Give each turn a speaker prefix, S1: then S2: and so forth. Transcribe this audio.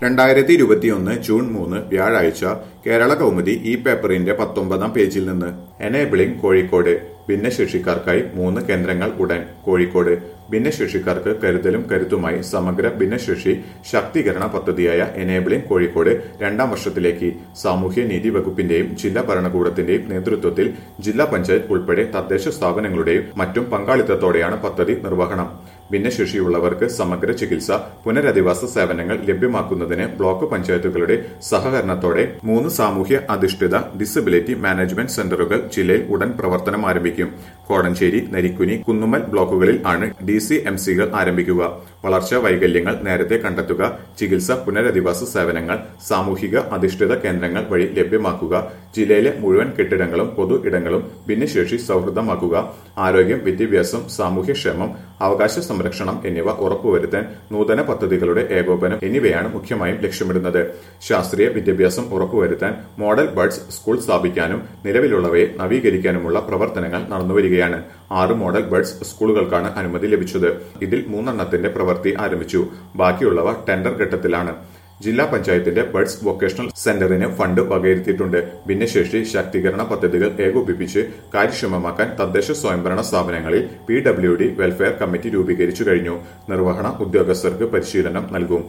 S1: രണ്ടായിരത്തി ഇരുപത്തിയൊന്ന് ജൂൺ മൂന്ന് വ്യാഴാഴ്ച കേരള കൗമുദി ഈ പേപ്പറിന്റെ പത്തൊമ്പതാം പേജിൽ നിന്ന് എനേബിളിംഗ് കോഴിക്കോട് ഭിന്നശേഷിക്കാർക്കായി മൂന്ന് കേന്ദ്രങ്ങൾ ഉടൻ കോഴിക്കോട് ഭിന്നശേഷിക്കാർക്ക് കരുതലും കരുത്തുമായി സമഗ്ര ഭിന്നശേഷി ശാക്തീകരണ പദ്ധതിയായ എനേബിളിംഗ് കോഴിക്കോട് രണ്ടാം വർഷത്തിലേക്ക് സാമൂഹ്യ നീതി വകുപ്പിന്റെയും ജില്ലാ ഭരണകൂടത്തിന്റെയും നേതൃത്വത്തിൽ ജില്ലാ പഞ്ചായത്ത് ഉൾപ്പെടെ തദ്ദേശ സ്ഥാപനങ്ങളുടെയും മറ്റും പങ്കാളിത്തത്തോടെയാണ് പദ്ധതി നിർവഹണം ഭിന്നശേഷിയുള്ളവർക്ക് സമഗ്ര ചികിത്സ പുനരധിവാസ സേവനങ്ങൾ ലഭ്യമാക്കുന്നതിന് ബ്ലോക്ക് പഞ്ചായത്തുകളുടെ സഹകരണത്തോടെ മൂന്ന് സാമൂഹ്യ അധിഷ്ഠിത ഡിസബിലിറ്റി മാനേജ്മെന്റ് സെന്ററുകൾ ജില്ലയിൽ ഉടൻ പ്രവർത്തനം ആരംഭിക്കും കോടഞ്ചേരി നരിക്കുനി കുന്നുമ്മൽ ബ്ലോക്കുകളിൽ ആണ് ഡി സി എം സികൾ ആരംഭിക്കുക വളർച്ചാ വൈകല്യങ്ങൾ നേരത്തെ കണ്ടെത്തുക ചികിത്സ പുനരധിവാസ സേവനങ്ങൾ സാമൂഹിക അധിഷ്ഠിത കേന്ദ്രങ്ങൾ വഴി ലഭ്യമാക്കുക ജില്ലയിലെ മുഴുവൻ കെട്ടിടങ്ങളും പൊതു ഇടങ്ങളും ഭിന്നശേഷി സൗഹൃദമാക്കുക ആരോഗ്യം വിദ്യാഭ്യാസം സാമൂഹ്യക്ഷേമം അവകാശ സംരക്ഷണം എന്നിവ ഉറപ്പുവരുത്താൻ നൂതന പദ്ധതികളുടെ ഏകോപനം എന്നിവയാണ് മുഖ്യമായും ലക്ഷ്യമിടുന്നത് ശാസ്ത്രീയ വിദ്യാഭ്യാസം ഉറപ്പുവരുത്താൻ മോഡൽ ബഡ്സ് സ്കൂൾ സ്ഥാപിക്കാനും നിലവിലുള്ളവയെ നവീകരിക്കാനുമുള്ള പ്രവർത്തനങ്ങൾ നടന്നുവരികയാണ് ആറ് മോഡൽ ബഡ്സ് സ്കൂളുകൾക്കാണ് അനുമതി ലഭിച്ചത് ഇതിൽ മൂന്നെണ്ണത്തിന്റെ പ്രവൃത്തി ആരംഭിച്ചു ബാക്കിയുള്ളവ ടെൻഡർ ഘട്ടത്തിലാണ് ജില്ലാ പഞ്ചായത്തിന്റെ ബഡ്സ് വൊക്കേഷണൽ സെന്ററിന് ഫണ്ട് വകയിരുത്തിയിട്ടുണ്ട് ഭിന്നശേഷി ശാക്തീകരണ പദ്ധതികൾ ഏകോപിപ്പിച്ച് കാര്യക്ഷമമാക്കാൻ തദ്ദേശ സ്വയംഭരണ സ്ഥാപനങ്ങളിൽ P W D welfare committee രൂപീകരിച്ചു കഴിഞ്ഞു നിർവഹണ ഉദ്യോഗസ്ഥർക്ക് പരിശീലനം നൽകും